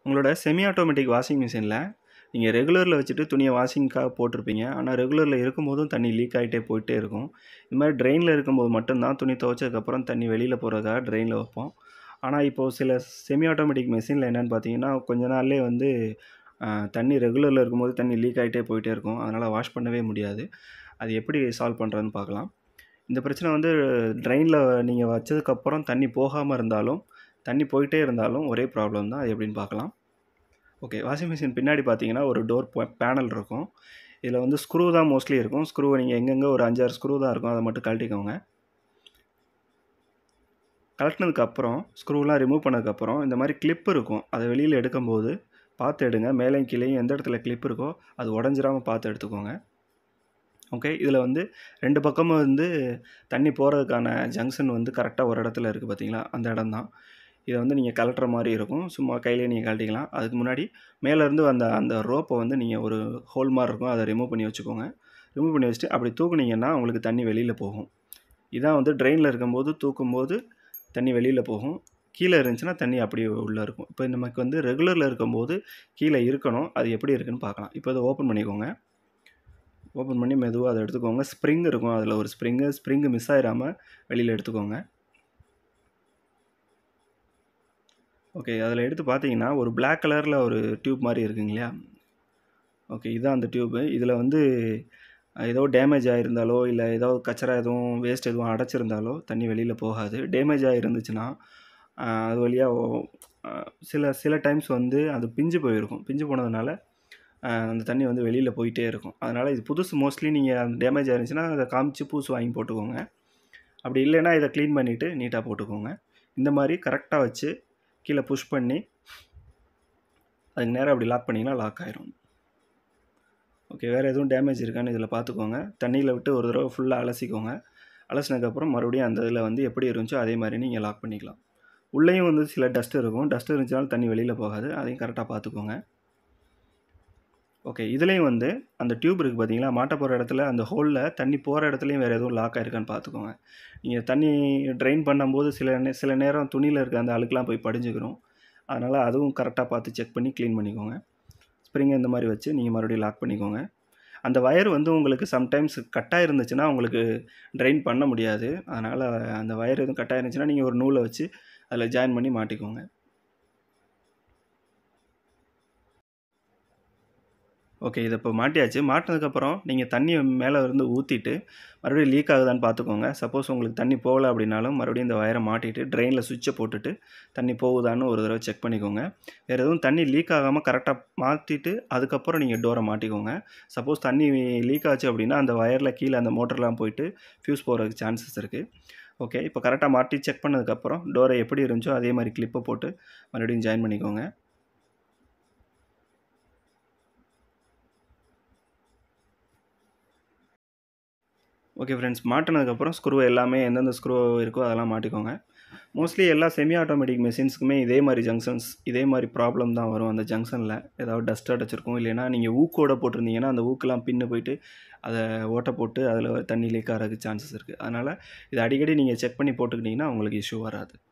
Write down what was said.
உங்களோட semi automatic washing மிஷினில் நீங்கள் ரெகுலரில் வச்சுட்டு துணியை வாஷிங்க்காக போட்டிருப்பீங்க ஆனால் ரெகுலரில் இருக்கும்போதும் தண்ணி லீக் ஆகிட்டே போயிட்டே இருக்கும் இது மாதிரி ட்ரெயினில் இருக்கும்போது மட்டும்தான் துணி துவைச்சதுக்கப்புறம் தண்ணி வெளியில் போகிறதுக்காக ட்ரெயினில் வைப்போம் ஆனால் இப்போது சில செமி ஆட்டோமேட்டிக் மிஷினில் என்னென்னு பார்த்தீங்கன்னா கொஞ்ச நாள்லேயே வந்து ஆஹ், தண்ணி ரெகுலரில் இருக்கும்போது தண்ணி லீக் ஆகிட்டே போயிட்டே இருக்கும் அதனால் வாஷ் பண்ணவே முடியாது அது எப்படி சால்வ் பண்ணுறதுன்னு பார்க்கலாம் இந்த பிரச்சனை வந்து ட்ரெயினில் நீங்கள் வச்சதுக்கப்புறம் தண்ணி போகாமல் இருந்தாலும் தண்ணி போயிட்டே இருந்தாலும் ஒரே ப்ராப்ளம் தான் அது எப்படின்னு பார்க்கலாம் ஓகே வாஷிங் மிஷின் பின்னாடி பார்த்தீங்கன்னா ஒரு டோர் பேனல் இருக்கும் இதில் வந்து ஸ்க்ரூ தான் மோஸ்ட்லி இருக்கும் ஸ்க்ரூவை நீங்கள் எங்கெங்கே ஒரு அஞ்சாறு ஸ்க்ரூ தான் இருக்கும் அதை மட்டும் கழட்டிக்கோங்க கழட்டினதுக்கப்புறம் ஸ்க்ரூலாம் ரிமூவ் பண்ணதுக்கப்புறம் இந்த மாதிரி கிளிப் இருக்கும் அதை வெளியில் எடுக்கும்போது பார்த்து எடுங்க மேலேயும் கீழேயும் எந்த இடத்துல கிளிப் இருக்கோ அது உடஞ்சிராமல் பார்த்து எடுத்துக்கோங்க ஓகே இதில் வந்து ரெண்டு பக்கமும் வந்து தண்ணி போகிறதுக்கான ஜங்ஷன் வந்து கரெக்டாக ஒரு இடத்துல இருக்குது பார்த்தீங்களா அந்த இடம் தான் இதை வந்து நீங்கள் கலட்டுற மாதிரி இருக்கும் சும்மா கையிலே நீங்கள் கழட்டிக்கலாம் அதுக்கு முன்னாடி மேலேருந்து அந்த அந்த ரோப்பை வந்து நீங்கள் ஒரு ஹோல் மாதிரி இருக்கும் அதை ரிமூவ் பண்ணி வச்சுக்கோங்க ரிமூவ் பண்ணி வச்சுட்டு அப்படி தூக்குனீங்கன்னா உங்களுக்கு தண்ணி வெளியில் போகும் இதான் வந்து ட்ரெயினில் இருக்கும்போது தூக்கும்போது தண்ணி வெளியில் போகும் கீழே இருந்துச்சுன்னா தண்ணி அப்படியே உள்ளே இருக்கும் இப்போ நமக்கு வந்து ரெகுலரில் இருக்கும்போது கீழே இருக்கணும் அது எப்படி இருக்குன்னு பார்க்கலாம் இப்போ இதை ஓப்பன் பண்ணிக்கோங்க ஓப்பன் பண்ணி மெதுவாக அதை எடுத்துக்கோங்க ஸ்ப்ரிங் இருக்கும் அதில் ஒரு ஸ்ப்ரிங்கு ஸ்ப்ரிங்கு மிஸ் ஆயிடாமல் வெளியில் எடுத்துக்கோங்க ஓகே அதில் எடுத்து பார்த்தீங்கன்னா ஒரு Black கலரில் ஒரு டியூப் மாதிரி இருக்குங்க இல்லையா ஓகே இதுதான் அந்த டியூப்பு இதில் வந்து அஹ், ஏதோ டேமேஜ் ஆகிருந்தாலோ இல்லை ஏதோ கச்சரா எதுவும் வேஸ்ட் எதுவும் அடைச்சிருந்தாலோ தண்ணி வெளியில் போகாது டேமேஜ் ஆகிருந்துச்சுன்னா அஹ், அது வழியாக சில சில டைம்ஸ் வந்து அது பிஞ்சு போயிருக்கும் பிஞ்சு போனதுனால அஹ், அந்த தண்ணி வந்து வெளியில் போயிட்டே இருக்கும் அதனால் இது புதுசு மோஸ்ட்லி நீங்கள் அந்த டேமேஜ் ஆயிருந்துச்சுன்னா அதை காமிச்சு புதுசு வாங்கி போட்டுக்கோங்க அப்படி இல்லைன்னா இதை க்ளீன் பண்ணிவிட்டு நீட்டாக போட்டுக்கோங்க இந்த மாதிரி கரெக்டாக வச்சு கீழே புஷ் பண்ணி அதுக்கு நேராக அப்படி லாக் பண்ணிங்கன்னா லாக் ஆயிரும் ஓகே வேறு எதுவும் டேமேஜ் இருக்கான்னு இதில் பார்த்துக்கோங்க தண்ணியில் விட்டு ஒரு தடவை ஃபுல்லாக அலசிக்கோங்க அலசினதுக்கப்புறம் மறுபடியும் அந்த இதில் வந்து எப்படி இருந்துச்சோ அதே மாதிரி நீங்கள் லாக் பண்ணிக்கலாம் உள்ளேயும் வந்து சில டஸ்ட் இருக்கும் டஸ்ட் இருந்துச்சுனாலும் தண்ணி வெளியில் போகாது அதையும் கரெக்டாக பார்த்துக்கோங்க ஓகே இதுலேயும் வந்து அந்த டியூப் இருக்குது பார்த்தீங்களா மாட்ட போகிற இடத்துல அந்த ஹோலில் தண்ணி போகிற இடத்துலையும் வேறு எதுவும் லாக் ஆயிருக்கான்னு பார்த்துக்கோங்க நீங்கள் தண்ணி ட்ரெயின் பண்ணும்போது சில நே சில நேரம் துணியில் இருக்க அந்த அழுக்கெலாம் போய் படிஞ்சுக்கிறோம் அதனால் அதுவும் கரெக்டாக பார்த்து செக் பண்ணி க்ளீன் பண்ணிக்கோங்க ஸ்ப்ரிங்கை இந்த மாதிரி வச்சு நீங்கள் மறுபடியும் லாக் பண்ணிக்கோங்க அந்த வயர் வந்து உங்களுக்கு சம்டைம்ஸ் கட்டாக இருந்துச்சுன்னா உங்களுக்கு ட்ரெயின் பண்ண முடியாது அதனால் அந்த வயர் எதுவும் கட்டாக இருந்துச்சுன்னா நீங்கள் ஒரு நூலை வச்சு அதில் ஜாயின் பண்ணி மாட்டிக்கோங்க ஓகே இதை இப்போ மாட்டியாச்சு மாட்டினதுக்கப்புறம் நீங்கள் தண்ணியை மேலே இருந்து ஊற்றிட்டு மறுபடியும் லீக் ஆகுதான்னு பார்த்துக்கோங்க சப்போஸ் உங்களுக்கு தண்ணி போகல அப்படின்னாலும் மறுபடியும் இந்த வயரை மாட்டிட்டு ட்ரெயினில் சுவிட்சை போட்டுட்டு தண்ணி போகுதான்னு ஒரு தடவை செக் பண்ணிக்கோங்க வேறு எதுவும் தண்ணி லீக் ஆகாமல் கரெக்டாக மாற்றிட்டு அதுக்கப்புறம் நீங்கள் டோரை மாட்டிக்கோங்க சப்போஸ் தண்ணி லீக் ஆச்சு அப்படின்னா அந்த வயரில் கீழே அந்த மோட்டர்லாம் போயிட்டு ஃபியூஸ் போகிறதுக்கு சான்சஸ் இருக்குது ஓகே இப்போ கரெக்டாக மாட்டி செக் பண்ணதுக்கப்புறம் டோரை எப்படி இருந்துச்சோ அதே மாதிரி கிளிப்பை போட்டு மறுபடியும் ஜாயின் பண்ணிக்கோங்க ஓகே ஃப்ரெண்ட்ஸ் மாட்டினதுக்கப்புறம் ஸ்க்ரூ எல்லாமே எந்தெந்த ஸ்க்ரூ இருக்கோ அதெல்லாம் மாட்டிக்கோங்க மோஸ்ட்லி எல்லா செமி ஆட்டோமேட்டிக் மிஷின்ஸுக்குமே இதே மாதிரி ஜங்ஷன்ஸ் இதே மாதிரி ப்ராப்ளம் தான் வரும் அந்த ஜங்ஷனில் ஏதாவது டஸ்ட் அடைச்சிருக்கும் இல்லைன்னா நீங்கள் ஊக்கோட போட்டிருந்தீங்கன்னா அந்த ஊக்கெல்லாம் பின்னு போயிட்டு அதை ஓட்டை போட்டு அதில் தண்ணி லீக் ஆகிறதுக்கு சான்சஸ் இருக்குது அதனால் இதை அடிக்கடி நீங்கள் செக் பண்ணி போட்டுக்கிட்டிங்கன்னா உங்களுக்கு இஷ்யூ வராது